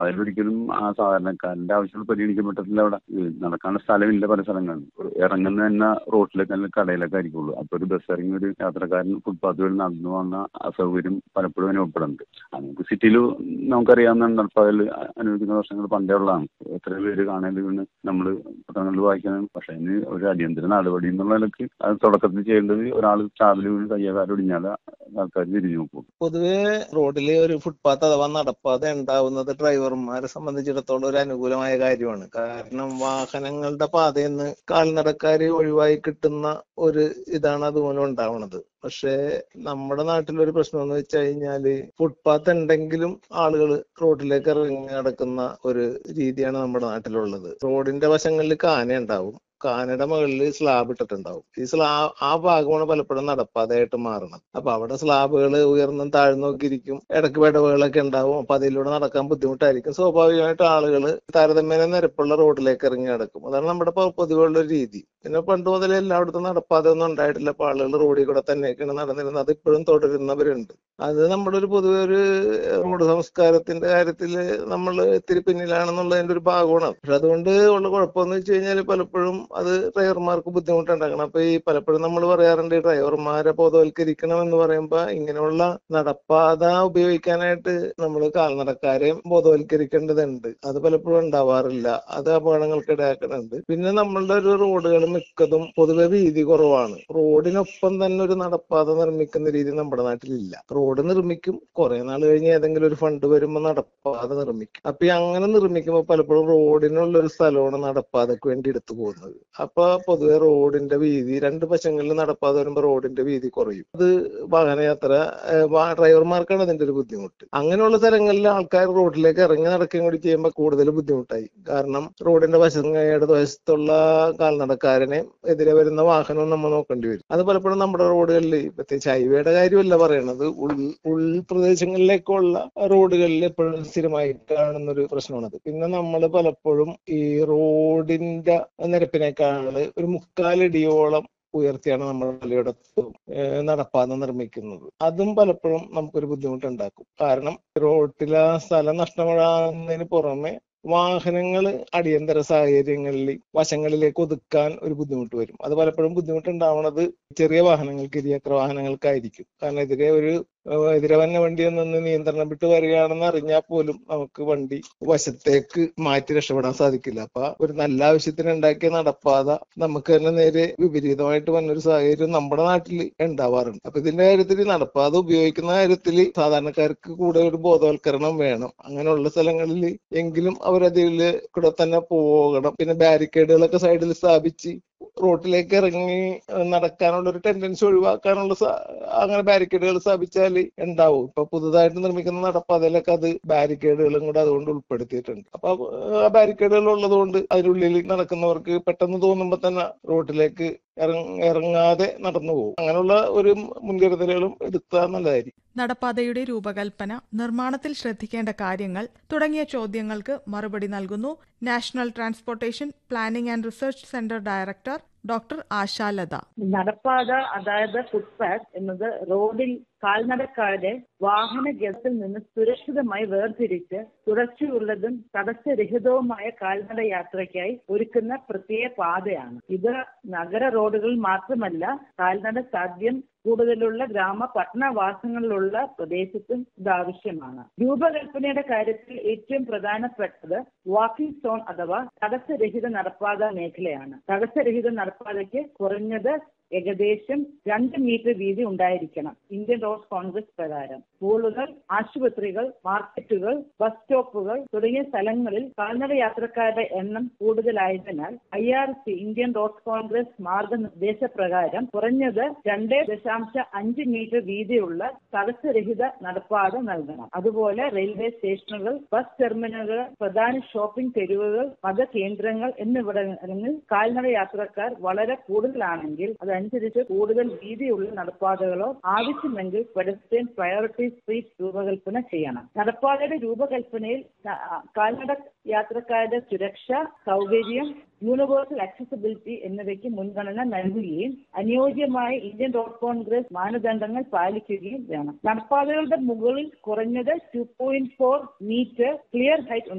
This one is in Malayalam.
അതിലൊരിക്കലും ആ സാധാരണക്കാരന്റെ ആവശ്യങ്ങൾ പരിഗണിക്കാൻ പറ്റത്തില്ല അവിടെ ഈ നടക്കാനുള്ള സ്ഥലമില്ല പല സ്ഥലങ്ങളിലും ഇറങ്ങുന്ന തന്നെ റോട്ടിലേക്ക് അല്ലെങ്കിൽ കടയിലൊക്കെ ആയിരിക്കുള്ളൂ അപ്പൊ ഒരു ബസ് ഇറങ്ങി ഒരു യാത്രക്കാരൻ ഫുട്പാത്ത് വഴി നടന്നു വന്ന അസൗകര്യം പലപ്പോഴും അനുഭവപ്പെടുന്നുണ്ട് നമുക്ക് സിറ്റിയിൽ നമുക്കറിയാവുന്ന നടപ്പാതൽ അനുവദിക്കുന്ന വർഷങ്ങൾ പണ്ടേ ഉള്ളതാണ് എത്ര പേര് കാണേണ്ടി വീണ് നമ്മൾ പത്രങ്ങളിൽ വായിക്കണം പക്ഷെ അതിന് ഒരു അടിയന്തര നടപടി എന്നുള്ള നിലക്ക് അത് തുടക്കത്തിൽ ചെയ്യേണ്ടത് ഒരാൾ ചാവിൽ വീണ് കയ്യകാരം ഒടിഞ്ഞാൽ ആൾക്കാർ തിരിഞ്ഞു നോക്കും പൊതുവെ റോഡില് ഒരു ഫുട്പാത്ത് അഥവാ നടപ്പാത ഉണ്ടാവുന്നത് ഡ്രൈവർമാരെ സംബന്ധിച്ചിടത്തോളം ഒരു അനുകൂലമായ കാര്യമാണ് കാരണം വാഹനങ്ങളുടെ പാതയിൽ നിന്ന് കാൽനടക്കാര് ഒഴിവായി കിട്ടുന്ന ഒരു ഇതാണ് അതുമൂലം ഉണ്ടാവുന്നത് പക്ഷേ നമ്മുടെ നാട്ടിലൊരു പ്രശ്നം എന്ന് വെച്ച് കഴിഞ്ഞാല് ഫുട്പാത്ത് ഉണ്ടെങ്കിലും ആളുകൾ റോഡിലേക്ക് ഇറങ്ങി നടക്കുന്ന ഒരു രീതിയാണ് നമ്മുടെ നാട്ടിലുള്ളത് റോഡിന്റെ വശങ്ങളിൽ കാന ഉണ്ടാവും കാനയുടെ മുകളിൽ സ്ലാബ് ഇട്ടിട്ടുണ്ടാവും ഈ സ്ലാ ആ ഭാഗമാണ് പലപ്പോഴും നടപ്പാതയായിട്ട് മാറുന്നത് അപ്പൊ അവിടെ സ്ലാബുകൾ ഉയർന്നും താഴ്ന്നും ഒക്കെ ഇരിക്കും ഇടക്ക് വിടവുകളൊക്കെ ഉണ്ടാവും അപ്പൊ അതിലൂടെ നടക്കാൻ ബുദ്ധിമുട്ടായിരിക്കും സ്വാഭാവികമായിട്ട് ആളുകൾ താരതമ്യേന നിരപ്പുള്ള റോഡിലേക്ക് ഇറങ്ങി നടക്കും അതാണ് നമ്മുടെ പൊ- പൊതുവെയുള്ള ഒരു രീതി പിന്നെ പണ്ട് മുതലേ എല്ലായിടത്തും നടപ്പാത ഒന്നും ഉണ്ടായിട്ടില്ല അപ്പൊ ആളുകൾ റോഡിൽ കൂടെ തന്നെയൊക്കെയാണ് നടന്നിരുന്നത് അത് ഇപ്പോഴും തുടരുന്നവരുണ്ട് അത് നമ്മുടെ ഒരു പൊതുവെ ഒരു റോഡ് സംസ്കാരത്തിന്റെ കാര്യത്തിൽ നമ്മൾ ഇത്തിരി പിന്നിലാണെന്നുള്ളതിന്റെ ഒരു ഭാഗമാണ് പക്ഷെ അതുകൊണ്ട് ഉള്ള കുഴപ്പമെന്ന് വെച്ച് കഴിഞ്ഞാൽ പലപ്പോഴും അത് ഡ്രൈവർമാർക്ക് ബുദ്ധിമുട്ടുണ്ടാക്കണം അപ്പൊ ഈ പലപ്പോഴും നമ്മൾ പറയാറുണ്ട് ഈ ഡ്രൈവർമാരെ ബോധവൽക്കരിക്കണം എന്ന് പറയുമ്പോൾ ഇങ്ങനെയുള്ള നടപ്പാത ഉപയോഗിക്കാനായിട്ട് നമ്മൾ കാൽനടക്കാരെയും ബോധവൽക്കരിക്കേണ്ടതുണ്ട് അത് പലപ്പോഴും ഉണ്ടാവാറില്ല അത് അപകടങ്ങൾക്ക് ഇടയാക്കുന്നുണ്ട് പിന്നെ നമ്മളുടെ ഒരു റോഡുകൾ മിക്കതും പൊതുവെ വീതി കുറവാണ് റോഡിനൊപ്പം തന്നെ ഒരു നടപ്പാത നിർമ്മിക്കുന്ന രീതി നമ്മുടെ നാട്ടിലില്ല റോഡ് നിർമ്മിക്കും കുറെ നാൾ കഴിഞ്ഞ് ഏതെങ്കിലും ഒരു ഫണ്ട് വരുമ്പോൾ നടപ്പാത നിർമ്മിക്കും അപ്പൊ ഈ അങ്ങനെ നിർമ്മിക്കുമ്പോൾ പലപ്പോഴും റോഡിനുള്ള ഒരു സ്ഥലമാണ് നടപ്പാതക്ക് വേണ്ടി എടുത്തു പോകുന്നത് അപ്പൊ പൊതുവെ റോഡിന്റെ വീതി രണ്ട് വശങ്ങളിൽ നടപ്പാതെ വരുമ്പോൾ റോഡിന്റെ വീതി കുറയും അത് വാഹനയാത്ര ഏഹ്, വാ- ഡ്രൈവർമാർക്കാണ് അതിന്റെ ഒരു ബുദ്ധിമുട്ട് അങ്ങനെയുള്ള സ്ഥലങ്ങളിൽ ആൾക്കാർ റോഡിലേക്ക് ഇറങ്ങി നടക്കുകയും കൂടി ചെയ്യുമ്പോൾ കൂടുതൽ ബുദ്ധിമുട്ടായി കാരണം റോഡിന്റെ വശം ഇടത് വശത്തുള്ള കാൽനടക്കാരനെ എതിരെ വരുന്ന വാഹനവും നമ്മൾ നോക്കേണ്ടി വരും അത് പലപ്പോഴും നമ്മുടെ റോഡുകളിൽ പ്രത്യേകിച്ച് ഹൈവേയുടെ കാര്യമല്ല പറയണത് ഉൾ ഉൾപ്രദേശങ്ങളിലേക്കുള്ള റോഡുകളിൽ എപ്പോഴും സ്ഥിരമായി കാണുന്ന ഒരു പ്രശ്നമാണത് പിന്നെ നമ്മൾ പലപ്പോഴും ഈ റോഡിന്റെ നിരപ്പിനേക്കാള് ഒരു മുക്കാലടിയോളം ഉയർത്തിയാണ് നമ്മൾ പലയിടത്തും ഏഹ് നടപ്പാത നിർമ്മിക്കുന്നത് അതും പലപ്പോഴും നമുക്കൊരു ബുദ്ധിമുട്ടുണ്ടാക്കും കാരണം റോട്ടിലെ സ്ഥലം നഷ്ടമാകുന്നതിന് പുറമെ വാഹനങ്ങൾ അടിയന്തര സാഹചര്യങ്ങളിൽ വശങ്ങളിലേക്ക് ഒതുക്കാൻ ഒരു ബുദ്ധിമുട്ട് വരും അത് പലപ്പോഴും ബുദ്ധിമുട്ടുണ്ടാവണത് ചെറിയ വാഹനങ്ങൾക്ക് ഇരുചക്ര വാഹനങ്ങൾക്കായിരിക്കും കാരണം എതിരെ ഒരു ഏഹ് എതിരെ വന്ന വണ്ടി നിന്ന് നിയന്ത്രണം വിട്ട് വരികയാണെന്ന് അറിഞ്ഞാൽ പോലും നമുക്ക് വണ്ടി വശത്തേക്ക് മാറ്റി രക്ഷപ്പെടാൻ സാധിക്കില്ല അപ്പൊ ഒരു നല്ല ആവശ്യത്തിന് ഉണ്ടാക്കിയ നടപ്പാത നമുക്ക് തന്നെ നേരെ വിപരീതമായിട്ട് വന്നൊരു സാഹചര്യം നമ്മുടെ നാട്ടിൽ ഉണ്ടാവാറുണ്ട് അപ്പൊ ഇതിന്റെ കാര്യത്തിൽ നടപ്പാത ഉപയോഗിക്കുന്ന കാര്യത്തിൽ സാധാരണക്കാർക്ക് കൂടെ ഒരു ബോധവൽക്കരണം വേണം അങ്ങനെയുള്ള സ്ഥലങ്ങളിൽ എങ്കിലും അവരതിൽ കൂടെ തന്നെ പോകണം പിന്നെ ബാരിക്കേഡുകളൊക്കെ സൈഡിൽ സ്ഥാപിച്ച് റോട്ടിലേക്ക് ഇറങ്ങി ഏഹ് നടക്കാനുള്ള ഒരു ടെൻഡൻസി ഒഴിവാക്കാനുള്ള സ- അങ്ങനെ ബാരിക്കേഡുകൾ സ്ഥാപിച്ചാൽ ഉണ്ടാവും ഇപ്പൊ പുതുതായിട്ട് നിർമ്മിക്കുന്ന നടപ്പാതയിലൊക്കെ അത് ബാരിക്കേഡുകളും കൂടെ അതുകൊണ്ട് ഉൾപ്പെടുത്തിയിട്ടുണ്ട് അപ്പൊ ആ ബാരിക്കേഡുകൾ ഉള്ളത് കൊണ്ട് അതിനുള്ളിൽ നടക്കുന്നവർക്ക് പെട്ടെന്ന് തോന്നുമ്പോ തന്നെ റോട്ടിലേക്ക് ഇറങ്ങ ഇറങ്ങാതെ നടന്നു പോകും അങ്ങനെയുള്ള ഒരു മുൻകരുതലുകളും എടുത്താൽ നല്ലതായിരിക്കും നടപ്പാതയുടെ രൂപകൽപ്പന നിർമ്മാണത്തിൽ ശ്രദ്ധിക്കേണ്ട കാര്യങ്ങൾ തുടങ്ങിയ ചോദ്യങ്ങൾക്ക് മറുപടി നൽകുന്നു national transportation planning and research centre director doctor Ashalatha നടപ്പാത അതായത് ഫുട്പാത്ത് എന്നത് റോഡിൽ കാൽനടക്കാരെ വാഹനഗത്തിൽ നിന്ന് സുരക്ഷിതമായി വേർതിരിച്ച് തുടർച്ചയുള്ളതും തടസ്സരഹിതവുമായ കാൽനട യാത്രയ്ക്കായി ഒരുക്കുന്ന പ്രത്യേക പാതയാണ് ഇത് നഗര റോഡുകളിൽ മാത്രമല്ല കാൽനട സാധ്യം കൂടുതലുള്ള ഗ്രാമ പട്ടണവാസങ്ങളിലുള്ള പ്രദേശത്തും ഇത് ആവശ്യമാണ് രൂപകൽപ്പനയുടെ കാര്യത്തിൽ ഏറ്റവും പ്രധാനപ്പെട്ടത് വാക്കിംഗ് സോൺ അഥവാ തടസ്സരഹിത നടപ്പാത മേഖലയാണ് തടസ്സരഹിത നടപ്പാതയ്ക്ക് കുറഞ്ഞത് ഏകദേശം രണ്ട് മീറ്റർ വീതി ഉണ്ടായിരിക്കണം ഇന്ത്യൻ റോഡ് കോൺഗ്രസ് പ്രകാരം സ്കൂളുകൾ ആശുപത്രികൾ മാർക്കറ്റുകൾ ബസ് സ്റ്റോപ്പുകൾ തുടങ്ങിയ സ്ഥലങ്ങളിൽ കാൽനട യാത്രക്കാരുടെ എണ്ണം കൂടുതലായതിനാൽ I R C Indian road congress മാർഗനിർദ്ദേശപ്രകാരം കുറഞ്ഞത് രണ്ട് ദശാംശ അഞ്ച് മീറ്റർ വീതിയുള്ള തടസ്സരഹിത നടപ്പാത നൽകണം അതുപോലെ റെയിൽവേ സ്റ്റേഷനുകൾ ബസ് ടെർമിനലുകൾ പ്രധാന ഷോപ്പിംഗ് തെരുവുകൾ മതകേന്ദ്രങ്ങൾ എന്നിവിടങ്ങളിൽ കാൽനട യാത്രക്കാർ വളരെ കൂടുതലാണെങ്കിൽ അത് അനുസരിച്ച് കൂടുതൽ വീതിയുള്ള നടപ്പാതകളോ ആവശ്യമെങ്കിൽ പെഡസ്ട്രിയൻ പ്രയോറിറ്റി സ്ട്രീറ്റ് രൂപകൽപ്പന ചെയ്യണം നടപ്പാതയുടെ രൂപകൽപ്പനയിൽ ക- കാൽനട യാത്രക്കാരുടെ സുരക്ഷ സൗകര്യം യൂണിവേഴ്സൽ അക്സസിബിലിറ്റി എന്നിവയ്ക്ക് മുൻഗണന നൽകുകയും അനുയോജ്യമായ ഇന്ത്യൻ റോഡ് കോൺഗ്രസ് മാനദണ്ഡങ്ങൾ പാലിക്കുകയും വേണം നടപ്പാതകളുടെ മുകളിൽ കുറഞ്ഞത് two point four metre clear height